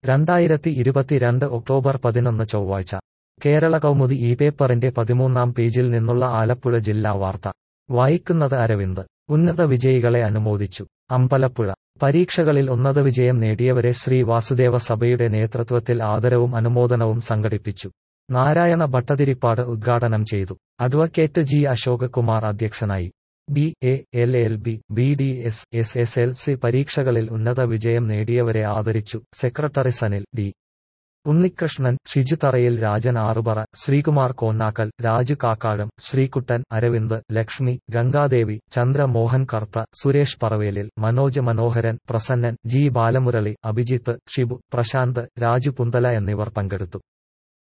രണ്ടായിരത്തി ഇരുപത്തിരണ്ട് ഒക്ടോബർ പതിനൊന്ന് ചൊവ്വാഴ്ച കേരള കൗമുദി ഈ പേപ്പറിന്റെ പതിമൂന്നാം പേജിൽ നിന്നുള്ള ആലപ്പുഴ ജില്ലാ വാർത്ത വായിക്കുന്നത് അരവിന്ദ് ഉന്നത വിജയികളെ അനുമോദിച്ചു അമ്പലപ്പുഴ പരീക്ഷകളിൽ ഉന്നത വിജയം നേടിയവരെ ശ്രീ വാസുദേവ സഭയുടെ നേതൃത്വത്തിൽ ആദരവും അനുമോദനവും സംഘടിപ്പിച്ചു നാരായണ ഭട്ടതിരിപ്പാട് ഉദ്ഘാടനം ചെയ്തു അഡ്വക്കേറ്റ് ജി അശോക് കുമാർ അധ്യക്ഷനായി B A L L B B D S S S L C പരീക്ഷകളിൽ ഉന്നത വിജയം നേടിയവരെ ആദരിച്ചു secretary Sanil D Unnikrishnan Shiju Tharayil Rajan Arupara Sreekumar Konnakkal Raju Kakkazham Sreekuttan Aravind Lakshmi Gangadevi Chandramohan Kartha Suresh Paravelil Manoj Manoharan Prasannan G Balamurali Abhijith Shibu Prashanth Raju Punthala എന്നിവർ പങ്കെടുത്തു